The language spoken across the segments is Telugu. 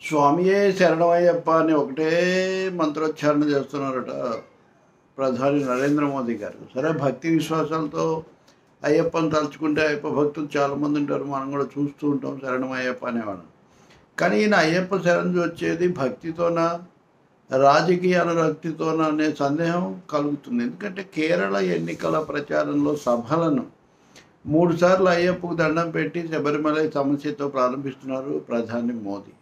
స్వామియే శరణమయ్యప్ప అని ఒకటే మంత్రోచ్చారణ చేస్తున్నారట ప్రధాని నరేంద్ర మోదీ గారు సరే భక్తి విశ్వాసాలతో అయ్యప్పని తలుచుకుంటే అయ్యప్ప భక్తులు చాలామంది ఉంటారు మనం కూడా చూస్తూ ఉంటాం శరణం అయ్యప్ప అనేవాడు కానీ ఈయన అయ్యప్ప శరణ్ వచ్చేది భక్తితోన రాజకీయ అనురక్తితోన అనే సందేహం కలుగుతుంది ఎందుకంటే కేరళ ఎన్నికల ప్రచారంలో సభలను మూడు సార్లు అయ్యప్పకు దండం పెట్టి శబరిమల సమస్యతో ప్రారంభిస్తున్నారు ప్రధాని మోదీ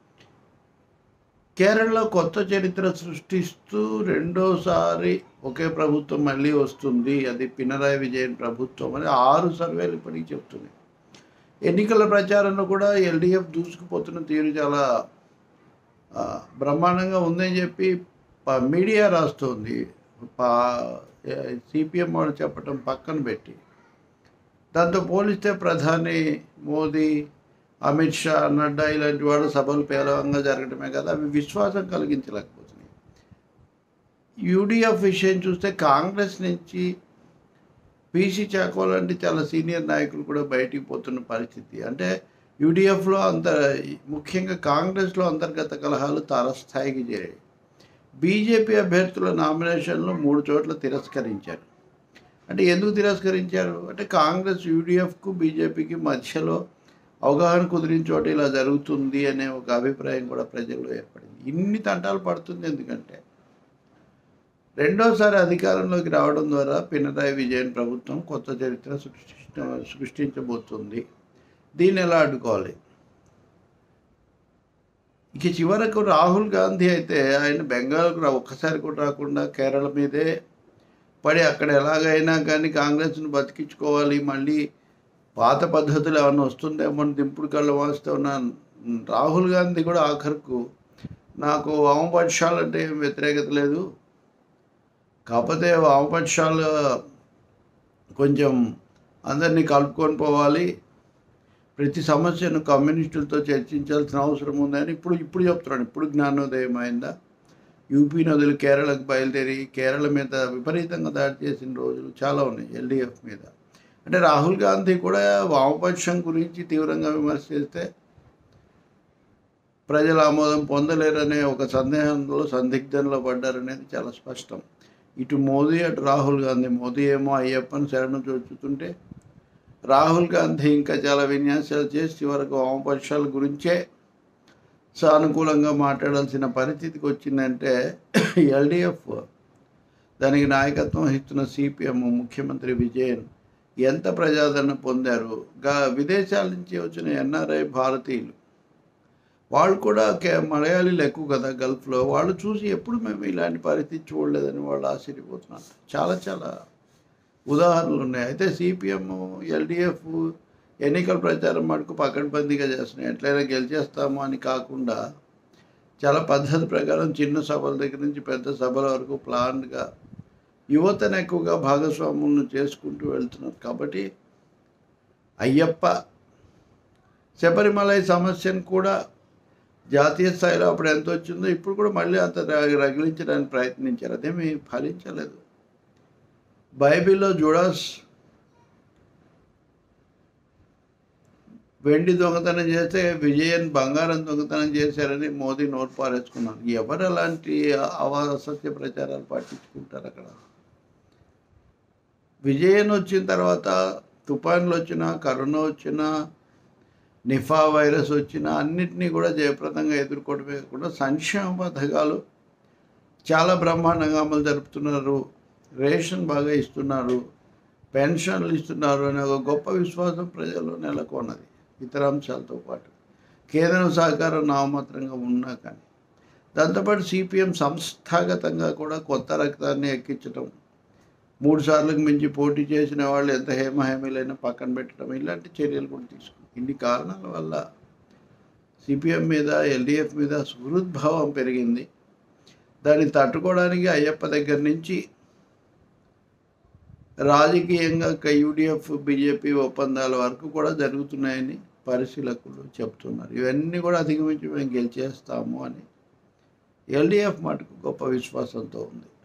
కేరళలో కొత్త చరిత్ర సృష్టిస్తూ రెండోసారి ఒకే ప్రభుత్వం మళ్ళీ వస్తుంది అది పినరాయి విజయన్ ప్రభుత్వం అని ఆరు సర్వేలు ఇప్పటికీ చెప్తున్నాయి ఎన్నికల ప్రచారంలో కూడా ఎల్డీఎఫ్ దూసుకుపోతున్న తీరు చాలా ఆ, బ్రహ్మాండంగా ఉందని చెప్పి ప- మీడియా రాస్తుంది సిపిఎం వాళ్ళు చెప్పటం పక్కన పెట్టి దాంతో పోలిస్తే ప్రధాని మోదీ అమిత్ షా నడ్డా ఇలాంటి వాడు సభలు పేలవంగా జరగడమే కదా అవి విశ్వాసం కలిగించలేకపోతున్నాయి యూడిఎఫ్ విషయం చూస్తే కాంగ్రెస్ నుంచి పీసీ చాకో లాంటి చాలా సీనియర్ నాయకులు కూడా బయటికి పోతున్న పరిస్థితి అంటే యూడిఎఫ్లో అంత ముఖ్యంగా కాంగ్రెస్లో అంతర్గత కలహాలు తారస్థాయికి చేరాయి బీజేపీ అభ్యర్థుల నామినేషన్లు మూడు చోట్ల తిరస్కరించారు అంటే ఎందుకు తిరస్కరించారు అంటే కాంగ్రెస్ యూడిఎఫ్కు బీజేపీకి మధ్యలో అవగాహన కుదిరిన చోట ఇలా జరుగుతుంది అనే ఒక అభిప్రాయం కూడా ప్రజల్లో ఏర్పడింది ఇన్ని తంటాలు పడుతుంది ఎందుకంటే రెండోసారి అధికారంలోకి రావడం ద్వారా పినరాయి విజయన్ ప్రభుత్వం కొత్త చరిత్ర సృష్టించ సృష్టించబోతుంది దీన్ని ఎలా అడ్డుకోవాలి ఇక చివరకు రాహుల్ గాంధీ అయితే ఆయన బెంగాల్కు రా ఒక్కసారి కూడా రాకుండా కేరళ మీదే పడి అక్కడ ఎలాగైనా కానీ కాంగ్రెస్ను బతికించుకోవాలి మళ్ళీ పాత పద్ధతులు ఏమైనా వస్తుందేమో అని దింపుడు కళ్ళ వాస్తూ ఉన్న రాహుల్ గాంధీ కూడా ఆఖరుకు నాకు వామపక్షాలంటే ఏం వ్యతిరేకత లేదు కాకపోతే వామపక్షాలు కొంచెం అందరినీ కలుపుకొని పోవాలి ప్రతి సమస్యను కమ్యూనిస్టులతో చర్చించాల్సిన అవసరం ఉందని ఇప్పుడు ఇప్పుడు చెప్తున్నాడు ఇప్పుడు జ్ఞానోదయం అయిందా యూపీ నదులు కేరళకు బయలుదేరి కేరళ మీద విపరీతంగా దాడి చేసిన రోజులు చాలా ఉన్నాయి ఎల్డీఎఫ్ మీద అంటే రాహుల్ గాంధీ కూడా వామపక్షం గురించి తీవ్రంగా విమర్శ చేస్తే ప్రజల ఆమోదం పొందలేరనే ఒక సందేహంలో సందిగ్ధంలో పడ్డారనేది చాలా స్పష్టం ఇటు మోదీ అటు రాహుల్ గాంధీ మోదీ ఏమో అయ్యప్పని శరణు చూస్తుంటే రాహుల్ గాంధీ ఇంకా చాలా విన్యాసాలు చేసి చివరకు వామపక్షాల గురించే సానుకూలంగా మాట్లాడాల్సిన పరిస్థితికి వచ్చిందంటే ఎల్డిఎఫ్ దానికి నాయకత్వం వహిస్తున్న సిపిఎం ముఖ్యమంత్రి విజయన్ ఎంత ప్రజాదరణ పొందారు గా విదేశాల నుంచి వచ్చిన ఎన్ఆర్ఐ భారతీయులు వాళ్ళు కూడా కే మలయాళీలు ఎక్కువ కదా గల్ఫ్లో వాళ్ళు చూసి ఎప్పుడు మేము ఇలాంటి పరిస్థితి చూడలేదని వాళ్ళు ఆశ్చర్యపోతున్నారు చాలా చాలా ఉదాహరణలు ఉన్నాయి అయితే సిపిఎం ఎల్డిఎఫ్ ఎన్నికల ప్రచారం మటుకు పకడ్బందీగా చేస్తున్నాయి ఎట్లయినా గెలిచేస్తాము అని కాకుండా చాలా పద్ధతి ప్రకారం చిన్న సభల దగ్గర నుంచి పెద్ద సభల వరకు ప్లాన్గా యువతను ఎక్కువగా భాగస్వాములను చేసుకుంటూ వెళ్తున్నారు కాబట్టి అయ్యప్ప శబరిమల సమస్యను కూడా జాతీయ స్థాయిలో అప్పుడు ఎంత వచ్చిందో ఇప్పుడు కూడా మళ్ళీ అంత ర- రగిలించడానికి ప్రయత్నించారు అదేమీ ఫలించలేదు బైబిల్లో జుడాస్ వెండి దొంగతనం చేస్తే విజయన్ బంగారం దొంగతనం చేశారని మోదీ నోరు పారేసుకున్నారు ఎవరు అలాంటి అవ అసత్య ప్రచారాలు పట్టించుకుంటారు అక్కడ విజయన్ వచ్చిన తర్వాత తుఫాన్లు వచ్చినా కరోనా వచ్చినా నిఫా వైరస్ వచ్చినా అన్నిటినీ కూడా జయప్రదంగా ఎదుర్కోవడమే కాకుండా సంక్షేమ పథకాలు చాలా బ్రహ్మాండంగా అమలు జరుపుతున్నారు రేషన్ బాగా ఇస్తున్నారు పెన్షన్లు ఇస్తున్నారు అనే ఒక గొప్ప విశ్వాసం ప్రజల్లో నెలకొన్నది ఇతర అంశాలతో పాటు కేంద్రం సహకారం నామమాత్రంగా ఉన్నా కానీ దాంతోపాటు సిపిఎం సంస్థాగతంగా కూడా కొత్త రక్తాన్ని ఎక్కించడం మూడు సార్లకు మించి పోటీ చేసిన వాళ్ళు ఎంత హేమహేమీలైనా పక్కన పెట్టడం ఇలాంటి చర్యలు కూడా తీసుకుంది ఇన్ని కారణాల వల్ల సిపిఎం మీద ఎల్డిఎఫ్ మీద సుహృద్భావం పెరిగింది దాన్ని తట్టుకోవడానికి అయ్యప్ప దగ్గర నుంచి రాజకీయంగా యూడిఎఫ్ బీజేపీ ఒప్పందాల వరకు కూడా జరుగుతున్నాయని పరిశీలకులు చెప్తున్నారు ఇవన్నీ కూడా అధిగమించి మేము గెలిచేస్తాము అని ఎల్డిఎఫ్ మటుకు గొప్ప విశ్వాసంతో ఉంది